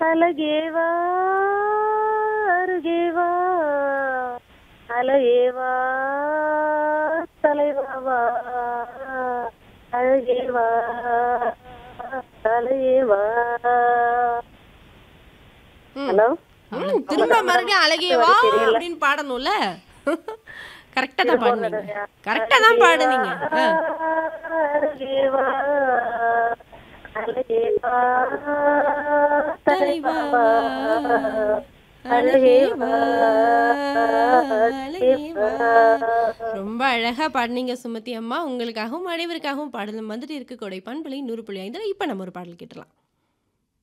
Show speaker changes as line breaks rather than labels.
அழகேவா அருகேவா அழகேவா தலைவாவா அழகேவா அழகேவா
ம்.
ஹலோ
ம், திரும்ப மறுபடியும் அழகே வா அப்படின்னு பாடணும்ல கரெக்டா தான் பாடுனீங்க கரெக்டா தான் பாடுனீங்க ஆ.
அழகேவா அழகேவா தலைவாவா அழகேவா அழகேவா
ரொம்ப அழகா பாடுனீங்க சுமதி அம்மா உங்களுக்காகவும் அனைவருக்காகவும் பாடலும் வந்துட்டு இருக்கு கொடை பண்பலை நூறு புள்ளி ஐந்துல இப்ப நம்ம ஒரு பாடல் கேட்டலாம்